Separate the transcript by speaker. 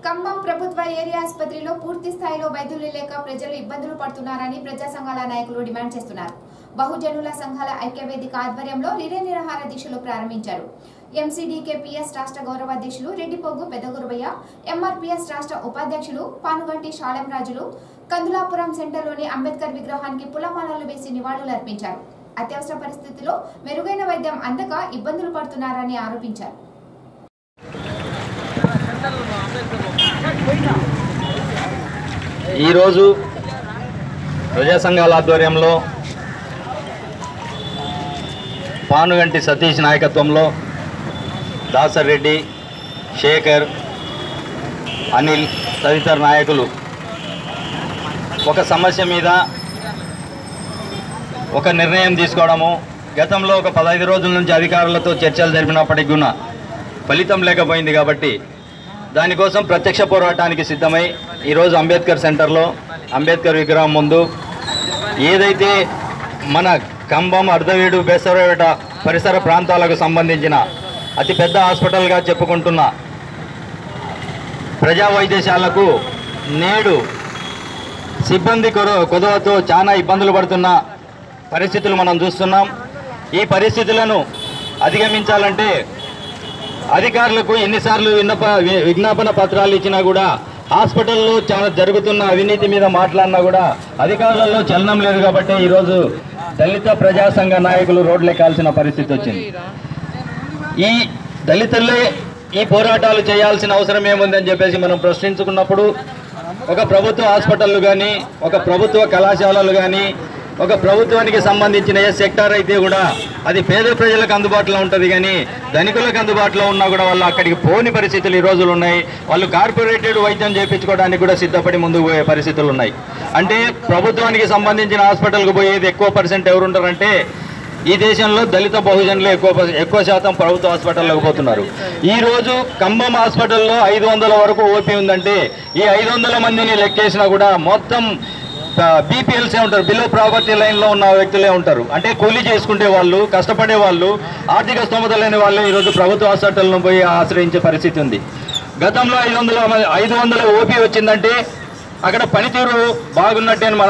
Speaker 1: ఖమ్మం ప్రభుత్వ ఏరియా ఆసుపత్రిలో పూర్తి స్థాయిలో వైద్యులు లేక ప్రజలు ఇబ్బందులు పడుతున్నారని ప్రజా సంఘాల నాయకులు డిమాండ్ చేస్తున్నారు బహుజనుల సంఘాల ఐక్యవేదిక ఆధ్వర్యంలో రిలే నిరాహార దీక్షలు ప్రారంభించారు ఎంసీడీకే పిఎస్ రాష్ట్ర గౌరవ అధ్యక్షులు రెడ్డిపోగు పెద్దగురువయ్య ఎంఆర్పిఎస్ రాష్ట్ర ఉపాధ్యక్షులు పానుగంటి శాలెం రాజులు కందులాపురం సెంటర్లోని అంబేద్కర్ విగ్రహానికి పులమాలలు వేసి నివాళులు అర్పించారు అత్యవసర పరిస్థితిలో మెరుగైన వైద్యం అందక ఇబ్బందులు పడుతున్నారని ఆరోపించారు
Speaker 2: ఈరోజు ప్రజా సంఘాల ఆధ్వర్యంలో పానుగంటి సతీష్ నాయకత్వంలో దాసర్ రెడ్డి శేఖర్ అనిల్ తదితర నాయకులు ఒక సమస్య మీద ఒక నిర్ణయం తీసుకోవడము గతంలో ఒక పదహైదు రోజుల నుంచి అధికారులతో చర్చలు జరిపినప్పటికి కూడా ఫలితం లేకపోయింది కాబట్టి దానికోసం ప్రత్యక్ష పోరాటానికి సిద్ధమై ఈరోజు అంబేద్కర్ సెంటర్లో అంబేద్కర్ విగ్రహం ముందు ఏదైతే మన కంబం అర్ధవీడు బేసరవేట పరిసర ప్రాంతాలకు సంబంధించిన అతిపెద్ద హాస్పిటల్గా చెప్పుకుంటున్న ప్రజా వైద్యశాలకు నేడు సిబ్బంది కొర కొదవతో చాలా ఇబ్బందులు పడుతున్న పరిస్థితులు మనం చూస్తున్నాం ఈ పరిస్థితులను అధిగమించాలంటే అధికారులకు ఎన్నిసార్లు విన్నప వి- విజ్ఞాపన పత్రాలు ఇచ్చినా కూడా హాస్పిటల్లో చాలా జరుగుతున్న అవినీతి మీద మాట్లాడినా కూడా అధికారులలో చలనం లేదు కాబట్టి ఈరోజు దళిత ప్రజా సంఘ నాయకులు రోడ్లెక్కాల్సిన పరిస్థితి వచ్చింది ఈ దళితులే ఈ పోరాటాలు చేయాల్సిన అవసరం ఏముందని చెప్పేసి మనం ప్రశ్నించుకున్నప్పుడు ఒక ప్రభుత్వ హాస్పిటళ్ళు కానీ ఒక ప్రభుత్వ కళాశాలలు కానీ ఒక ప్రభుత్వానికి సంబంధించిన ఏ సెక్టార్ అయితే కూడా అది పేద ప్రజలకు అందుబాటులో ఉంటుంది కానీ ధనికులకు అందుబాటులో ఉన్నా కూడా వాళ్ళు అక్కడికి పోని పరిస్థితులు ఈ రోజులు ఉన్నాయి వాళ్ళు కార్పొరేటెడ్ వైద్యం చేయించుకోవడానికి కూడా సిద్ధపడి ముందుకు పోయే పరిస్థితులు ఉన్నాయి అంటే ప్రభుత్వానికి సంబంధించిన హాస్పిటల్కి పోయేది ఎక్కువ పర్సెంట్ ఎవరు ఉంటారంటే ఈ దేశంలో దళిత బహుజనులు ఎక్కువ ప- ఎక్కువ శాతం ప్రభుత్వ హాస్పిటల్లోకి పోతున్నారు ఈ రోజు ఖమ్మం హాస్పిటల్లో ఐదు వందల వరకు ఓపీ ఉందంటే ఈ ఐదు వందల మందిని లెక్కేసినా కూడా మొత్తం బీపీఎల్సే ఉంటారు బిలో ప్రాపర్టీ లైన్లో ఉన్న వ్యక్తులే ఉంటారు అంటే కూలీ చేసుకుంటే వాళ్ళు కష్టపడే వాళ్ళు ఆర్థిక స్తోమత లేని వాళ్ళు ఈరోజు ప్రభుత్వ హాస్పిటల్ను పోయి ఆశ్రయించే పరిస్థితి ఉంది గతంలో ఐదు వందల ఐదు వందల ఓపీ వచ్చిందంటే అక్కడ పనితీరు బాగున్నట్టే అని మనం